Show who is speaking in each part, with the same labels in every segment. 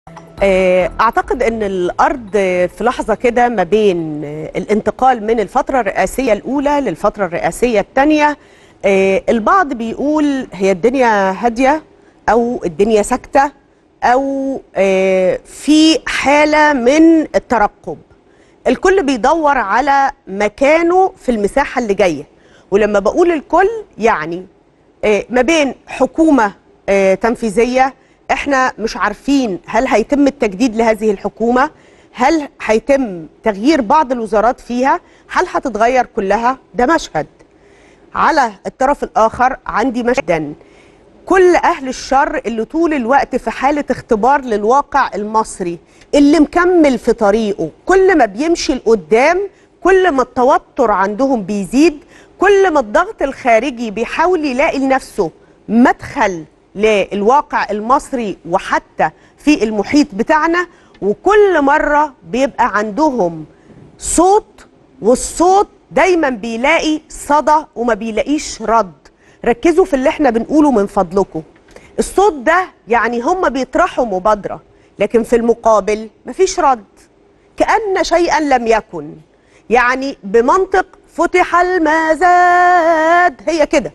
Speaker 1: اعتقد ان الارض في لحظه كده ما بين الانتقال من الفتره الرئاسيه الاولى للفتره الرئاسيه الثانيه البعض بيقول هي الدنيا هاديه او الدنيا ساكته او في حاله من الترقب الكل بيدور على مكانه في المساحه اللي جايه ولما بقول الكل يعني ما بين حكومه تنفيذيه احنا مش عارفين هل هيتم التجديد لهذه الحكومه هل هيتم تغيير بعض الوزارات فيها هل هتتغير كلها ده مشهد على الطرف الاخر عندي مشهدا كل اهل الشر اللي طول الوقت في حاله اختبار للواقع المصري اللي مكمل في طريقه كل ما بيمشي لقدام كل ما التوتر عندهم بيزيد كل ما الضغط الخارجي بيحاول يلاقي لنفسه مدخل للواقع المصري وحتى في المحيط بتاعنا وكل مرة بيبقى عندهم صوت والصوت دايما بيلاقي صدى وما بيلاقيش رد ركزوا في اللي احنا بنقوله من فضلكم الصوت ده يعني هم بيطرحوا مبادرة لكن في المقابل مفيش رد كأن شيئا لم يكن يعني بمنطق فتح المزاد هي كده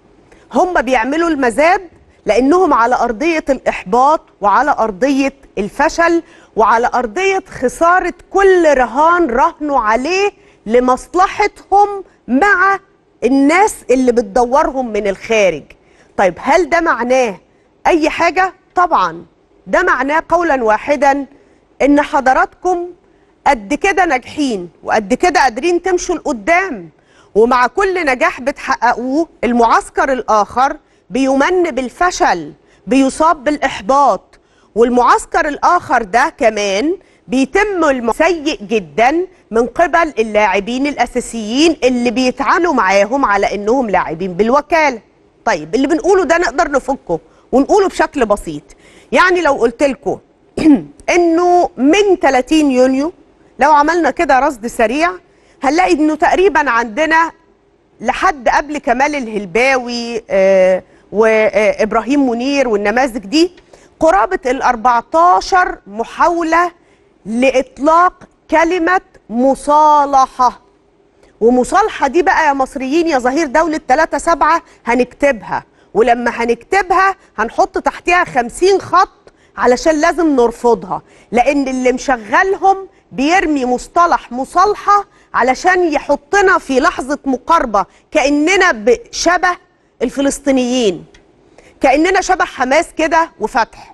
Speaker 1: هم بيعملوا المزاد لانهم على ارضيه الاحباط وعلى ارضيه الفشل وعلى ارضيه خساره كل رهان رهنوا عليه لمصلحتهم مع الناس اللي بتدورهم من الخارج طيب هل ده معناه اي حاجه طبعا ده معناه قولا واحدا ان حضراتكم قد كده ناجحين وقد كده قادرين تمشوا لقدام ومع كل نجاح بتحققوه المعسكر الاخر بيمن بالفشل بيصاب بالإحباط والمعسكر الآخر ده كمان بيتم سيء جدا من قبل اللاعبين الأساسيين اللي بيتعاملوا معاهم على إنهم لاعبين بالوكالة طيب اللي بنقوله ده نقدر نفكه ونقوله بشكل بسيط يعني لو قلت لكم إنه من 30 يونيو لو عملنا كده رصد سريع هنلاقي إنه تقريبا عندنا لحد قبل كمال الهلباوي آه وابراهيم منير والنماذج دي قرابه ال 14 محاوله لاطلاق كلمه مصالحه ومصالحه دي بقى يا مصريين يا ظهير دوله 3 7 هنكتبها ولما هنكتبها هنحط تحتها 50 خط علشان لازم نرفضها لان اللي مشغلهم بيرمي مصطلح مصالحه علشان يحطنا في لحظه مقاربه كاننا بشبه الفلسطينيين كاننا شبه حماس كده وفتح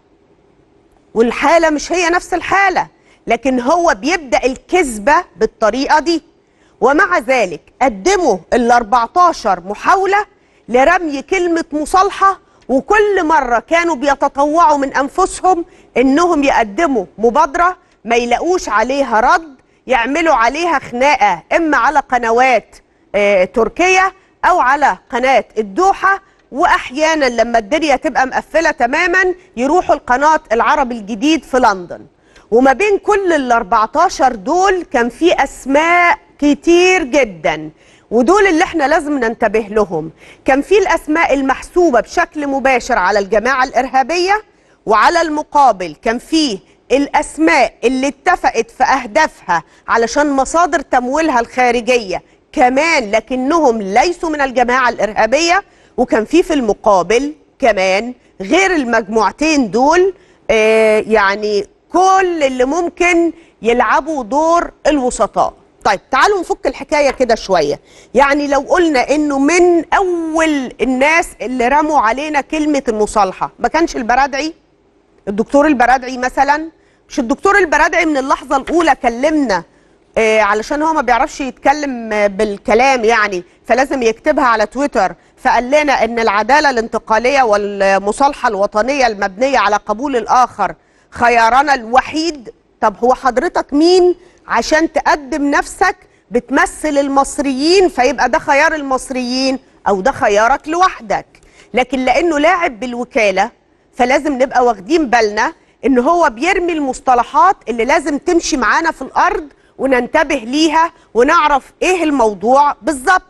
Speaker 1: والحاله مش هي نفس الحاله لكن هو بيبدا الكذبه بالطريقه دي ومع ذلك قدموا ال 14 محاوله لرمي كلمه مصالحه وكل مره كانوا بيتطوعوا من انفسهم انهم يقدموا مبادره ما يلاقوش عليها رد يعملوا عليها خناقه اما على قنوات آه تركيه او على قناه الدوحه واحيانا لما الدنيا تبقى مقفله تماما يروحوا القناه العربي الجديد في لندن وما بين كل ال 14 دول كان في اسماء كتير جدا ودول اللي احنا لازم ننتبه لهم كان في الاسماء المحسوبه بشكل مباشر على الجماعه الارهابيه وعلى المقابل كان في الاسماء اللي اتفقت في اهدافها علشان مصادر تمويلها الخارجيه كمان لكنهم ليسوا من الجماعة الإرهابية وكان في في المقابل كمان غير المجموعتين دول آه يعني كل اللي ممكن يلعبوا دور الوسطاء طيب تعالوا نفك الحكاية كده شوية يعني لو قلنا انه من اول الناس اللي رموا علينا كلمة المصالحة ما كانش البرادعي الدكتور البرادعي مثلا مش الدكتور البرادعي من اللحظة الاولى كلمنا آه علشان هو ما بيعرفش يتكلم بالكلام يعني فلازم يكتبها على تويتر فقال لنا ان العداله الانتقاليه والمصالحه الوطنيه المبنيه على قبول الاخر خيارنا الوحيد طب هو حضرتك مين عشان تقدم نفسك بتمثل المصريين فيبقى ده خيار المصريين او ده خيارك لوحدك لكن لانه لاعب بالوكاله فلازم نبقى واخدين بالنا ان هو بيرمي المصطلحات اللي لازم تمشي معانا في الارض وننتبه ليها ونعرف ايه الموضوع بالظبط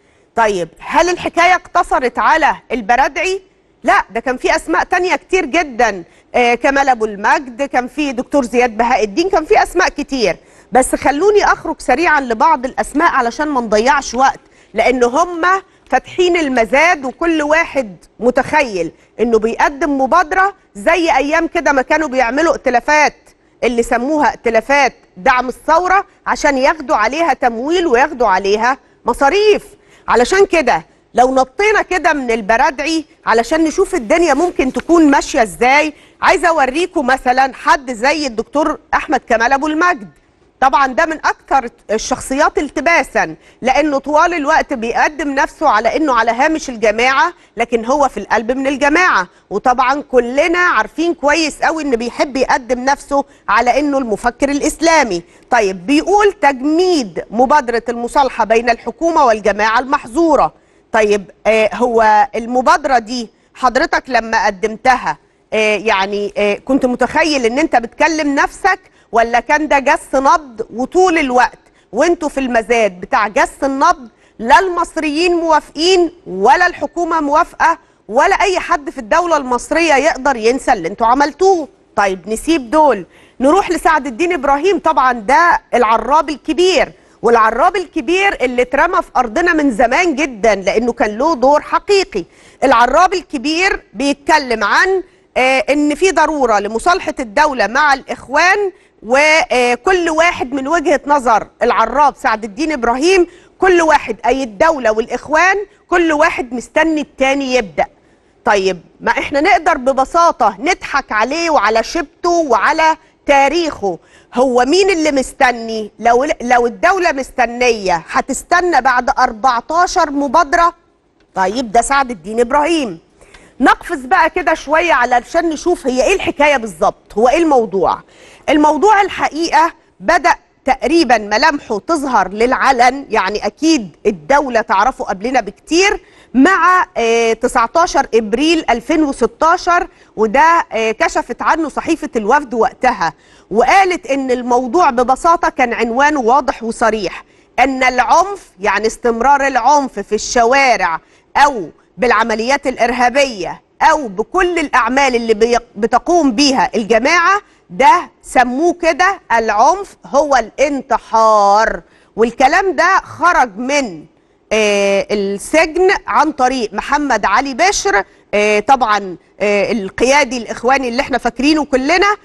Speaker 1: طيب هل الحكاية اقتصرت على البرادعي؟ لا ده كان في أسماء تانية كتير جدا آه، كمال ابو المجد كان في دكتور زياد بهاء الدين كان في اسماء كتير بس خلوني اخرج سريعا لبعض الاسماء علشان ما نضيعش وقت لان هم فاتحين المزاد وكل واحد متخيل انه بيقدم مبادره زي ايام كده ما كانوا بيعملوا ائتلافات اللي سموها ائتلافات دعم الثوره عشان ياخدوا عليها تمويل وياخدوا عليها مصاريف علشان كده لو نطينا كده من البرادعي علشان نشوف الدنيا ممكن تكون ماشيه ازاي عايزه اوريكم مثلا حد زي الدكتور احمد كمال ابو المجد طبعا ده من اكثر الشخصيات التباسا لانه طوال الوقت بيقدم نفسه على انه على هامش الجماعه لكن هو في القلب من الجماعه وطبعا كلنا عارفين كويس قوي ان بيحب يقدم نفسه على انه المفكر الاسلامي طيب بيقول تجميد مبادره المصالحه بين الحكومه والجماعه المحظوره طيب آه هو المبادره دي حضرتك لما قدمتها آه يعني آه كنت متخيل ان انت بتكلم نفسك ولا كان ده جس نبض وطول الوقت وانتوا في المزاد بتاع جس النبض لا المصريين موافقين ولا الحكومه موافقه ولا اي حد في الدوله المصريه يقدر ينسى اللي انتوا عملتوه طيب نسيب دول نروح لسعد الدين ابراهيم طبعا ده العراب الكبير والعراب الكبير اللي اترمى في ارضنا من زمان جدا لانه كان له دور حقيقي العراب الكبير بيتكلم عن آه ان في ضروره لمصالحه الدوله مع الاخوان وكل واحد من وجهه نظر العراب سعد الدين ابراهيم كل واحد اي الدوله والاخوان كل واحد مستني التاني يبدا طيب ما احنا نقدر ببساطه نضحك عليه وعلى شبته وعلى تاريخه هو مين اللي مستني لو لو الدوله مستنيه هتستنى بعد 14 مبادره طيب ده سعد الدين ابراهيم نقفز بقى كده شويه علشان نشوف هي ايه الحكايه بالظبط هو ايه الموضوع الموضوع الحقيقه بدا تقريبا ملامحه تظهر للعلن يعني اكيد الدوله تعرفه قبلنا بكتير مع آه 19 ابريل 2016 وده آه كشفت عنه صحيفه الوفد وقتها وقالت ان الموضوع ببساطه كان عنوانه واضح وصريح ان العنف يعني استمرار العنف في الشوارع او بالعمليات الارهابيه او بكل الاعمال اللي بتقوم بيها الجماعه ده سموه كده العنف هو الانتحار والكلام ده خرج من آه السجن عن طريق محمد علي بشر آه طبعا آه القيادي الاخواني اللي احنا فاكرينه كلنا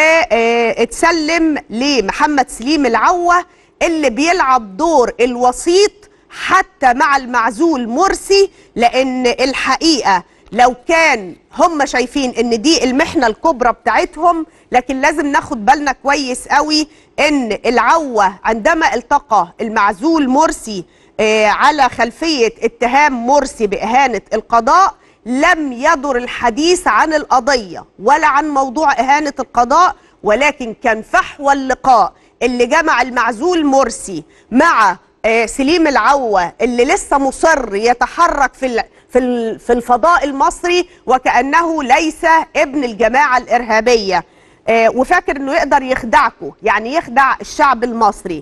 Speaker 1: واتسلم لمحمد سليم العوه اللي بيلعب دور الوسيط حتى مع المعزول مرسي لان الحقيقه لو كان هم شايفين ان دي المحنه الكبرى بتاعتهم لكن لازم ناخد بالنا كويس قوي ان العوه عندما التقى المعزول مرسي آه على خلفيه اتهام مرسي باهانه القضاء لم يدر الحديث عن القضيه ولا عن موضوع اهانه القضاء ولكن كان فحوى اللقاء اللي جمع المعزول مرسي مع آه سليم العوة اللي لسه مصر يتحرك في في في الفضاء المصري وكأنه ليس ابن الجماعة الإرهابية آه وفاكر انه يقدر يخدعكم يعني يخدع الشعب المصري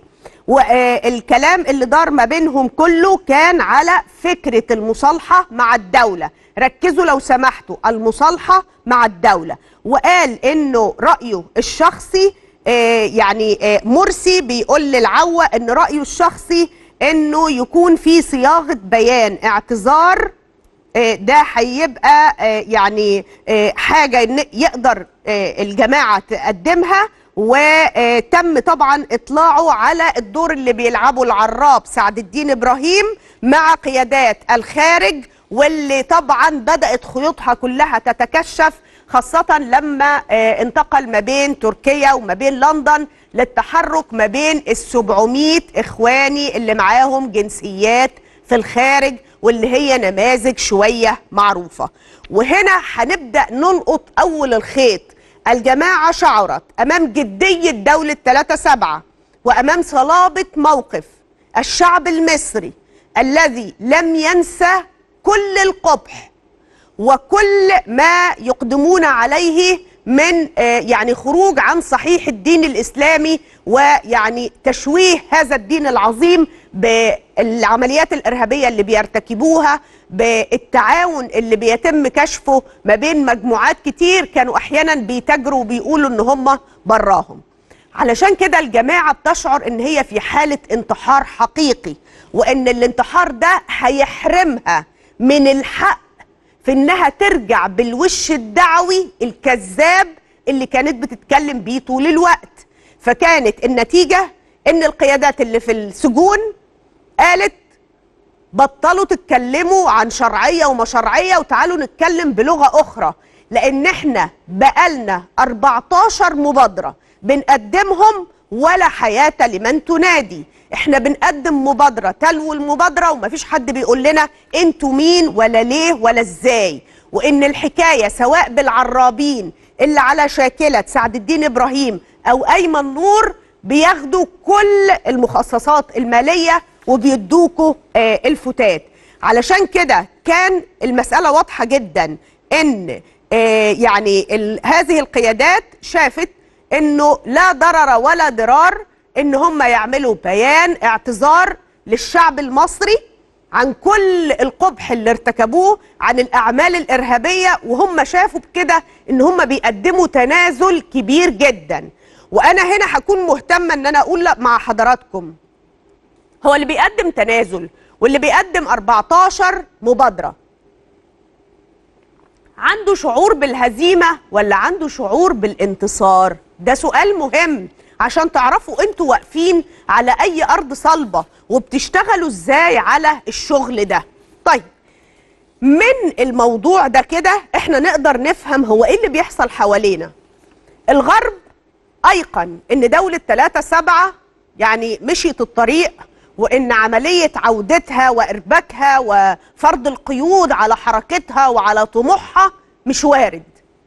Speaker 1: والكلام اللي دار ما بينهم كله كان على فكرة المصالحة مع الدولة ركزوا لو سمحتوا المصالحة مع الدولة وقال انه رأيه الشخصي آه يعني آه مرسي بيقول للعوة ان رأيه الشخصي انه يكون في صياغة بيان اعتذار آه ده هيبقى يعني حاجة يقدر الجماعة تقدمها وتم طبعا اطلاعه على الدور اللي بيلعبه العراب سعد الدين ابراهيم مع قيادات الخارج واللي طبعا بدأت خيوطها كلها تتكشف خاصة لما انتقل ما بين تركيا وما بين لندن للتحرك ما بين ال 700 اخواني اللي معاهم جنسيات في الخارج واللي هي نماذج شوية معروفة وهنا هنبدأ نلقط أول الخيط الجماعة شعرت أمام جدية دولة 3 سبعة وأمام صلابة موقف الشعب المصري الذي لم ينسى كل القبح وكل ما يقدمون عليه من يعني خروج عن صحيح الدين الإسلامي ويعني تشويه هذا الدين العظيم بالعمليات الارهابيه اللي بيرتكبوها بالتعاون اللي بيتم كشفه ما بين مجموعات كتير كانوا احيانا بيتاجروا وبيقولوا ان هم براهم علشان كده الجماعه بتشعر ان هي في حاله انتحار حقيقي وان الانتحار ده هيحرمها من الحق في انها ترجع بالوش الدعوي الكذاب اللي كانت بتتكلم بيه طول الوقت فكانت النتيجه ان القيادات اللي في السجون قالت بطلوا تتكلموا عن شرعيه وما شرعيه وتعالوا نتكلم بلغه اخرى لان احنا بقالنا 14 مبادره بنقدمهم ولا حياه لمن تنادي احنا بنقدم مبادره تلو المبادره ومفيش حد بيقول لنا انتوا مين ولا ليه ولا ازاي وان الحكايه سواء بالعرابين اللي على شاكله سعد الدين ابراهيم او ايمن نور بياخدوا كل المخصصات الماليه وبيدوكوا آه الفتات علشان كده كان المساله واضحه جدا ان آه يعني ال- هذه القيادات شافت انه لا ضرر ولا ضرار ان هم يعملوا بيان اعتذار للشعب المصري عن كل القبح اللي ارتكبوه عن الاعمال الارهابيه وهم شافوا بكده ان هم بيقدموا تنازل كبير جدا وانا هنا هكون مهتمه ان انا اقول لا مع حضراتكم هو اللي بيقدم تنازل واللي بيقدم 14 مبادره عنده شعور بالهزيمه ولا عنده شعور بالانتصار ده سؤال مهم عشان تعرفوا انتوا واقفين على اي ارض صلبه وبتشتغلوا ازاي على الشغل ده طيب من الموضوع ده كده احنا نقدر نفهم هو ايه اللي بيحصل حوالينا الغرب ايقن ان دولة 3 7 يعني مشيت الطريق وان عملية عودتها وارباكها وفرض القيود على حركتها وعلى طموحها مش وارد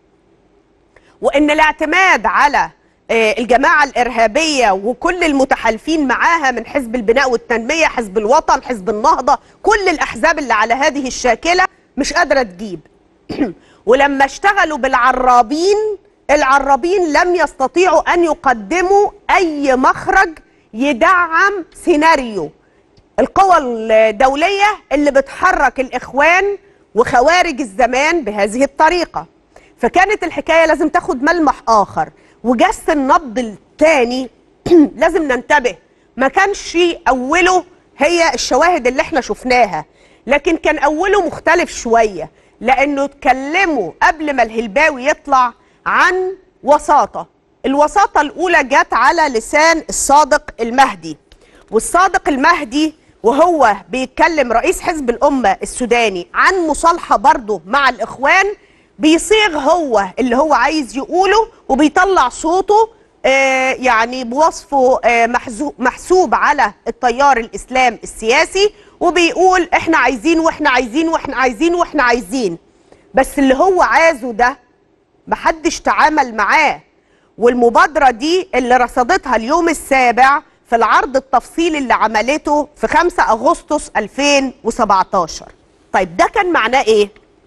Speaker 1: وان الاعتماد على آه، الجماعة الإرهابية وكل المتحالفين معاها من حزب البناء والتنمية حزب الوطن حزب النهضة كل الأحزاب اللي على هذه الشاكلة مش قادرة تجيب ولما اشتغلوا بالعرابين العرابين لم يستطيعوا أن يقدموا أي مخرج يدعم سيناريو القوى الدولية اللي بتحرك الإخوان وخوارج الزمان بهذه الطريقة فكانت الحكاية لازم تاخد ملمح آخر وجس النبض الثاني لازم ننتبه ما كانش أوله هي الشواهد اللي احنا شفناها لكن كان أوله مختلف شوية لأنه اتكلموا قبل ما الهلباوي يطلع عن وساطة الوساطة الأولى جت على لسان الصادق المهدي والصادق المهدي وهو بيتكلم رئيس حزب الأمة السوداني عن مصالحة برضه مع الإخوان بيصيغ هو اللي هو عايز يقوله وبيطلع صوته آه يعني بوصفه آه محزو- محسوب على التيار الإسلام السياسي وبيقول احنا عايزين واحنا عايزين واحنا عايزين واحنا عايزين بس اللي هو عايزه ده محدش تعامل معاه والمبادرة دي اللي رصدتها اليوم السابع في العرض التفصيلي اللي عملته في 5 أغسطس 2017 طيب ده كان معناه إيه؟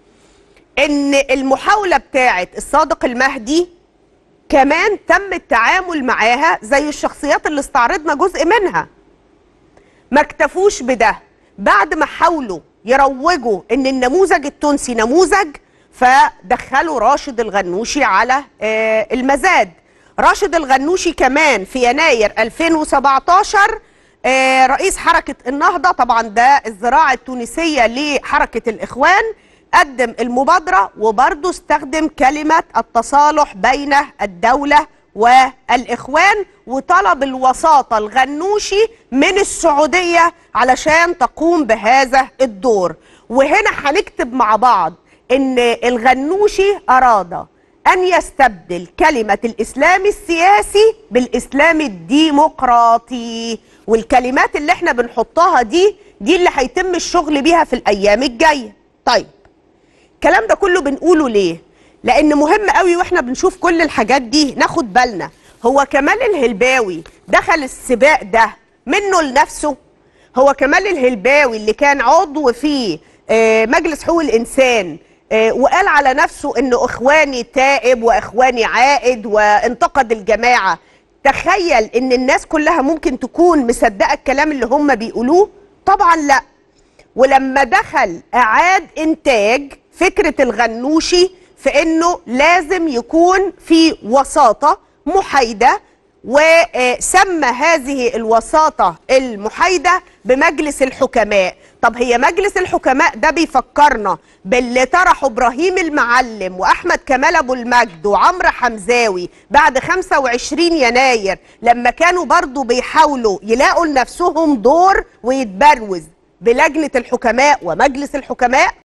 Speaker 1: إن المحاولة بتاعت الصادق المهدي كمان تم التعامل معاها زي الشخصيات اللي استعرضنا جزء منها ما اكتفوش بده بعد ما حاولوا يروجوا ان النموذج التونسي نموذج فدخلوا راشد الغنوشي على آه، المزاد راشد الغنوشي كمان في يناير 2017 آه، رئيس حركة النهضة طبعا ده الزراعة التونسية لحركة الإخوان قدم المبادرة وبرضه استخدم كلمة التصالح بين الدولة والإخوان وطلب الوساطة الغنوشي من السعودية علشان تقوم بهذا الدور وهنا هنكتب مع بعض ان الغنوشي اراد ان يستبدل كلمة الاسلام السياسي بالاسلام الديمقراطي والكلمات اللي احنا بنحطها دي دي اللي هيتم الشغل بيها في الايام الجاية طيب الكلام ده كله بنقوله ليه لان مهم قوي واحنا بنشوف كل الحاجات دي ناخد بالنا هو كمال الهلباوي دخل السباق ده منه لنفسه هو كمال الهلباوي اللي كان عضو في آه، مجلس حقوق الانسان آه، وقال على نفسه انه اخواني تائب واخواني عائد وانتقد الجماعه تخيل ان الناس كلها ممكن تكون مصدقه الكلام اللي هم بيقولوه طبعا لا ولما دخل اعاد انتاج فكره الغنوشي في انه لازم يكون في وساطه محايده وسمى هذه الوساطه المحايده بمجلس الحكماء طب هي مجلس الحكماء ده بيفكرنا باللي طرحه ابراهيم المعلم واحمد كمال ابو المجد وعمرو حمزاوي بعد 25 يناير لما كانوا برضو بيحاولوا يلاقوا لنفسهم دور ويتبروز بلجنه الحكماء ومجلس الحكماء